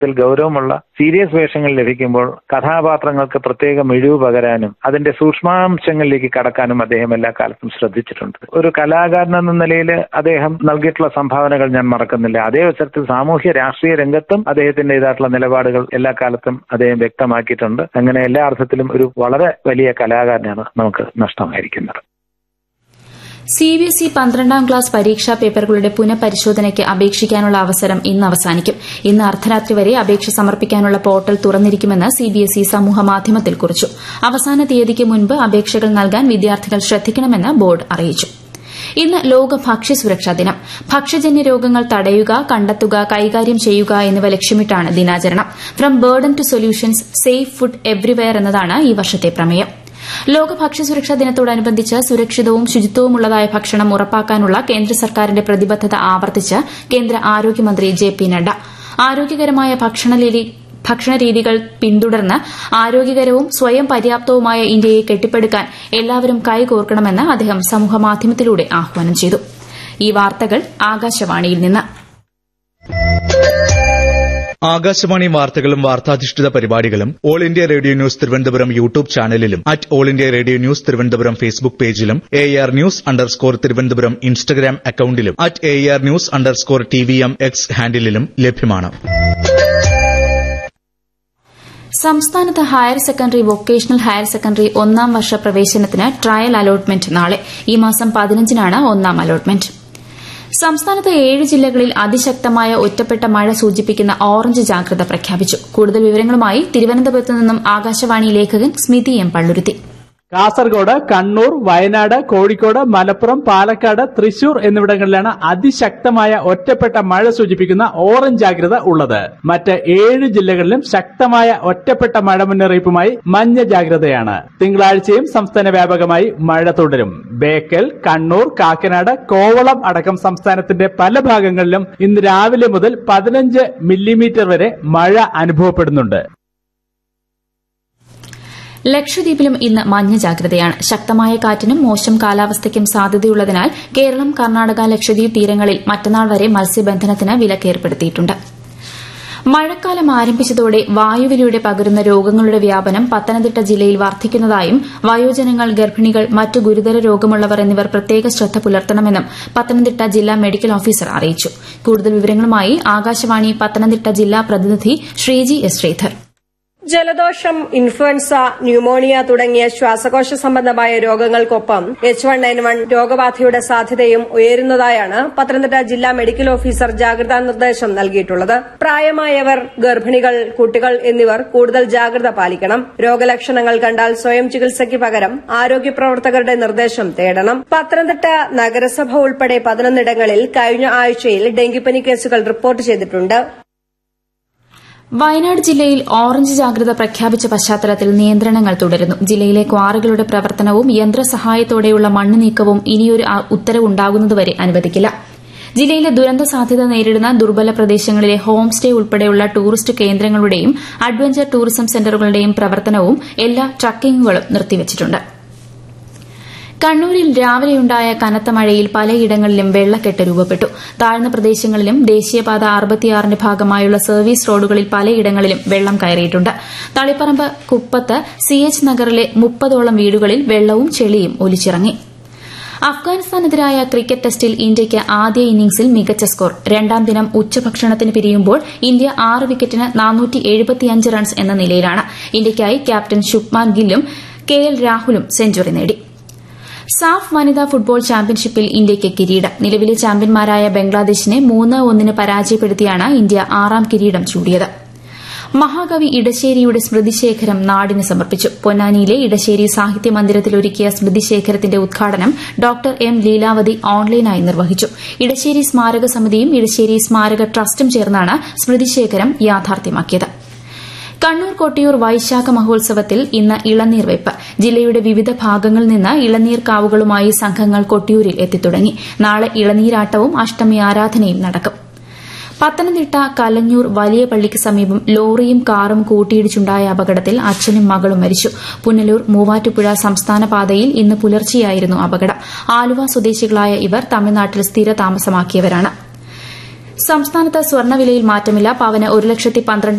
ഇതിൽ ഗൗരവമുള്ള സീരിയസ് വേഷങ്ങൾ ലഭിക്കുമ്പോൾ കഥാപാത്രങ്ങൾക്ക് പ്രത്യേക മിഴിവ് പകരാനും അതിന്റെ സൂക്ഷ്മാംശങ്ങളിലേക്ക് കടക്കാനും അദ്ദേഹം എല്ലാ കാലത്തും ശ്രദ്ധിച്ചിട്ടുണ്ട് ഒരു കലാകാരൻ എന്ന നിലയിൽ അദ്ദേഹം നൽകിയിട്ടുള്ള സംഭാവനകൾ ഞാൻ മറക്കുന്നില്ല അതേ അവസരത്തിൽ സാമൂഹ്യ രാഷ്ട്രീയ രംഗത്തും അദ്ദേഹത്തിൻ്റെതായിട്ടുള്ള നിലപാടുകൾ എല്ലാ കാലത്തും അദ്ദേഹം വ്യക്തമാക്കിയിട്ടുണ്ട് അങ്ങനെ എല്ലാ അർത്ഥത്തിലും ഒരു വളരെ വലിയ കലാകാരനാണ് നമുക്ക് നഷ്ടമായിരിക്കുന്നത് സി ബി എസ് ഇ പന്ത്രണ്ടാം ക്ലാസ് പരീക്ഷാ പേപ്പറുകളുടെ പുനഃപരിശോധനയ്ക്ക് അപേക്ഷിക്കാനുള്ള അവസരം ഇന്ന് അവസാനിക്കും ഇന്ന് അർദ്ധരാത്രി വരെ അപേക്ഷ സമർപ്പിക്കാനുള്ള പോർട്ടൽ തുറന്നിരിക്കുമെന്ന് സി ബി എസ് ഇ സമൂഹ മാധ്യമത്തിൽ കുറിച്ചു അവസാന തീയതിക്ക് മുൻപ് അപേക്ഷകൾ നൽകാൻ വിദ്യാർത്ഥികൾ ശ്രദ്ധിക്കണമെന്ന് ബോർഡ് അറിയിച്ചു ഇന്ന് ലോക ഭക്ഷ്യസുരക്ഷാ ദിനം ഭക്ഷ്യജന്യ രോഗങ്ങൾ തടയുക കണ്ടെത്തുക കൈകാര്യം ചെയ്യുക എന്നിവ ലക്ഷ്യമിട്ടാണ് ദിനാചരണം from burden to solutions safe food everywhere എന്നതാണ് ഈ വർഷത്തെ പ്രമേയം ലോക ഭക്ഷ്യസുരക്ഷാ ദിനത്തോടനുബന്ധിച്ച് സുരക്ഷിതവും ശുചിത്വവുമുള്ളതായ ഭക്ഷണം ഉറപ്പാക്കാനുള്ള കേന്ദ്ര സർക്കാരിന്റെ പ്രതിബദ്ധത ആവർത്തിച്ച് കേന്ദ്ര ആരോഗ്യമന്ത്രി ജെ പി നഡ്ഡ ആരോഗ്യകരമായ ഭക്ഷണരീതികൾ പിന്തുടർന്ന് ആരോഗ്യകരവും സ്വയം പര്യാപ്തവുമായ ഇന്ത്യയെ കെട്ടിപ്പടുക്കാൻ എല്ലാവരും കൈകോർക്കണമെന്ന് അദ്ദേഹം സമൂഹമാധ്യമത്തിലൂടെ ആഹ്വാനം ചെയ്തു ഈ വാർത്തകൾ ആകാശവാണിയിൽ നിന്ന് ആകാശവാണി വാർത്തകളും വാർത്താധിഷ്ഠിത പരിപാടികളും all India radio news Thiruvananthapuram YouTube ചാനലിലും at all India radio news Thiruvananthapuram Facebook പേജിലും A R news underscore Thiruvananthapuram Instagram അക്കൌണ്ടിലും at A R news underscore T V M X ഹാൻഡിലും ലഭ്യമാണ് സംസ്ഥാനത്ത് higher secondary vocational higher secondary ഒന്നാം വർഷ പ്രവേശനത്തിന് ട്രയൽ അലോട്ട്മെന്റ് നാളെ ഈ മാസം പതിനഞ്ചിനാണ് ഒന്നാം അലോട്ട്മെന്റ് സംസ്ഥാനത്ത് ഏഴ് ജില്ലകളിൽ അതിശക്തമായ ഒറ്റപ്പെട്ട മഴ സൂചിപ്പിക്കുന്ന ഓറഞ്ച് ജാഗ്രത പ്രഖ്യാപിച്ചു കൂടുതൽ വിവരങ്ങളുമായി തിരുവനന്തപുരത്ത് നിന്നും ആകാശവാണി ലേഖകൻ സ്മിതി എം പള്ളുരുത്തി കാസർഗോഡ് കണ്ണൂർ വയനാട് കോഴിക്കോട് മലപ്പുറം പാലക്കാട് തൃശൂർ എന്നിവിടങ്ങളിലാണ് അതിശക്തമായ ഒറ്റപ്പെട്ട മഴ സൂചിപ്പിക്കുന്ന ഓറഞ്ച് ജാഗ്രത ഉള്ളത് മറ്റ് ഏഴ് ജില്ലകളിലും ശക്തമായ ഒറ്റപ്പെട്ട മഴ മുന്നറിയിപ്പുമായി മഞ്ഞ ജാഗ്രതയാണ് തിങ്കളാഴ്ചയും സംസ്ഥാന വ്യാപകമായി മഴ തുടരും ബേക്കൽ കണ്ണൂർ കാക്കനാട് കോവളം അടക്കം സംസ്ഥാനത്തിന്റെ പല ഭാഗങ്ങളിലും ഇന്ന് രാവിലെ മുതൽ പതിനഞ്ച് മില്ലിമീറ്റർ വരെ മഴ അനുഭവപ്പെടുന്നുണ്ട് ലക്ഷദ്വീപിലും ഇന്ന് മഞ്ഞ ജാഗ്രതയാണ് ശക്തമായ കാറ്റിനും മോശം കാലാവസ്ഥയ്ക്കും സാധ്യതയുള്ളതിനാൽ കേരളം കർണാടക ലക്ഷദ്വീപ് തീരങ്ങളിൽ മറ്റന്നാൾ വരെ മത്സ്യബന്ധനത്തിന് വിലക്കേർപ്പെടുത്തിയിട്ടുണ്ട് മഴക്കാലം ആരംഭിച്ചതോടെ വായുവിലൂടെ പകരുന്ന രോഗങ്ങളുടെ വ്യാപനം പത്തനംതിട്ട ജില്ലയിൽ വർദ്ധിക്കുന്നതായും വയോജനങ്ങൾ ഗർഭിണികൾ മറ്റു ഗുരുതര രോഗമുള്ളവർ എന്നിവർ പ്രത്യേക ശ്രദ്ധ പുലർത്തണമെന്നും പത്തനംതിട്ട ജില്ലാ മെഡിക്കൽ ഓഫീസർ അറിയിച്ചു കൂടുതൽ വിവരങ്ങളുമായി ആകാശവാണി പത്തനംതിട്ട ജില്ലാ പ്രതിനിധി ശ്രീജി എസ് ശ്രീധർ ജലദോഷം ഇൻഫ്ലുവൻസ ന്യൂമോണിയ തുടങ്ങിയ ശ്വാസകോശ സംബന്ധമായ രോഗങ്ങൾക്കൊപ്പം എച്ച് വൺ എൻ വൺ രോഗബാധയുടെ സാധ്യതയും ഉയരുന്നതായാണ് പത്തനംതിട്ട ജില്ലാ മെഡിക്കൽ ഓഫീസർ ജാഗ്രതാ നിർദ്ദേശം നൽകിയിട്ടുള്ളത് പ്രായമായവർ ഗർഭിണികൾ കുട്ടികൾ എന്നിവർ കൂടുതൽ ജാഗ്രത പാലിക്കണം രോഗലക്ഷണങ്ങൾ കണ്ടാൽ സ്വയം ചികിത്സയ്ക്ക് പകരം ആരോഗ്യ പ്രവർത്തകരുടെ നിർദ്ദേശം തേടണം പത്തനംതിട്ട നഗരസഭ ഉൾപ്പെടെ പതിനൊന്നിടങ്ങളിൽ കഴിഞ്ഞ ആഴ്ചയിൽ ഡെങ്കിപ്പനി കേസുകൾ റിപ്പോർട്ട് ചെയ്തിട്ടുണ്ട് വയനാട് ജില്ലയിൽ ഓറഞ്ച് ജാഗ്രത പ്രഖ്യാപിച്ച പശ്ചാത്തലത്തിൽ നിയന്ത്രണങ്ങൾ തുടരുന്നു ജില്ലയിലെ ക്വാറികളുടെ പ്രവർത്തനവും യന്ത്രസഹായത്തോടെയുള്ള മണ്ണ് നീക്കവും ഇനിയൊരു ഉത്തരവുണ്ടാകുന്നതുവരെ അനുവദിക്കില്ല ജില്ലയിലെ ദുരന്ത സാധ്യത നേരിടുന്ന ദുർബല പ്രദേശങ്ങളിലെ ഹോം സ്റ്റേ ഉൾപ്പെടെയുള്ള ടൂറിസ്റ്റ് കേന്ദ്രങ്ങളുടെയും അഡ്വഞ്ചർ ടൂറിസം സെന്ററുകളുടെയും പ്രവർത്തനവും എല്ലാ ട്രക്കിംഗുകളും നിർത്തിവച്ചിട്ടുണ്ട് കണ്ണൂരിൽ രാവിലെയുണ്ടായ കനത്ത മഴയിൽ പലയിടങ്ങളിലും വെള്ളക്കെട്ട് രൂപപ്പെട്ടു താഴ്ന്ന പ്രദേശങ്ങളിലും ദേശീയപാത അറുപത്തിയാറിന്റെ ഭാഗമായുള്ള സർവീസ് റോഡുകളിൽ പലയിടങ്ങളിലും വെള്ളം കയറിയിട്ടുണ്ട് തളിപ്പറമ്പ് കുപ്പത്ത് സി എച്ച് നഗറിലെ മുപ്പതോളം വീടുകളിൽ വെള്ളവും ചെളിയും ഒലിച്ചിറങ്ങി അഫ്ഗാനിസ്ഥാനെതിരായ ക്രിക്കറ്റ് ടെസ്റ്റിൽ ഇന്ത്യയ്ക്ക് ആദ്യ ഇന്നിംഗ്സിൽ മികച്ച സ്കോർ രണ്ടാം ദിനം ഉച്ചഭക്ഷണത്തിന് പിരിയുമ്പോൾ ഇന്ത്യ ആറ് വിക്കറ്റിന് റൺസ് എന്ന നിലയിലാണ് ഇന്ത്യയ്ക്കായി ക്യാപ്റ്റൻ ശുഭ്മാൻ ഗില്ലും കെ എൽ രാഹുലും സെഞ്ചുറി നേടി സാഫ് വനിതാ ഫുട്ബോൾ ചാമ്പ്യൻഷിപ്പിൽ ഇന്ത്യയ്ക്ക് കിരീടം നിലവിലെ ചാമ്പ്യന്മാരായ ബംഗ്ലാദേശിനെ മൂന്ന് ഒന്നിന് പരാജയപ്പെടുത്തിയാണ് ഇന്ത്യ ആറാം കിരീടം ചൂടിയത് മഹാകവി ഇടശ്ശേരിയുടെ സ്മൃതിശേഖരം നാടിന് സമർപ്പിച്ചു പൊന്നാനിയിലെ ഇടശ്ശേരി സാഹിത്യ മന്ദിരത്തിൽ ഒരുക്കിയ സ്മൃതിശേഖരത്തിന്റെ ഉദ്ഘാടനം ഡോക്ടർ എം ലീലാവതി ഓൺലൈനായി നിർവഹിച്ചു ഇടശ്ശേരി സ്മാരക സമിതിയും ഇടശ്ശേരി സ്മാരക ട്രസ്റ്റും ചേർന്നാണ് സ്മൃതിശേഖരം യാഥാർത്ഥ്യമാക്കിയത് കണ്ണൂർ കൊട്ടിയൂർ വൈശാഖ മഹോത്സവത്തിൽ ഇന്ന് ഇളനീർ വെപ്പ് ജില്ലയുടെ വിവിധ ഭാഗങ്ങളിൽ നിന്ന് ഇളനീർ കാവുകളുമായി സംഘങ്ങൾ കൊട്ടിയൂരിൽ എത്തിത്തുടങ്ങി നാളെ ഇളനീരാട്ടവും അഷ്ടമി ആരാധനയും നടക്കും പത്തനംതിട്ട കലഞ്ഞൂർ വലിയ പള്ളിക്ക് സമീപം ലോറിയും കാറും കൂട്ടിയിടിച്ചുണ്ടായ അപകടത്തിൽ അച്ഛനും മകളും മരിച്ചു പുനലൂർ മൂവാറ്റുപുഴ സംസ്ഥാന പാതയിൽ ഇന്ന് പുലർച്ചെയായിരുന്നു അപകടം ആലുവ സ്വദേശികളായ ഇവർ തമിഴ്നാട്ടിൽ സ്ഥിര താമസമാക്കിയവരാണ് സംസ്ഥാനത്ത് സ്വർണ്ണവിലയിൽ മാറ്റമില്ല പവന് ഒരു ലക്ഷത്തി പന്ത്രണ്ട്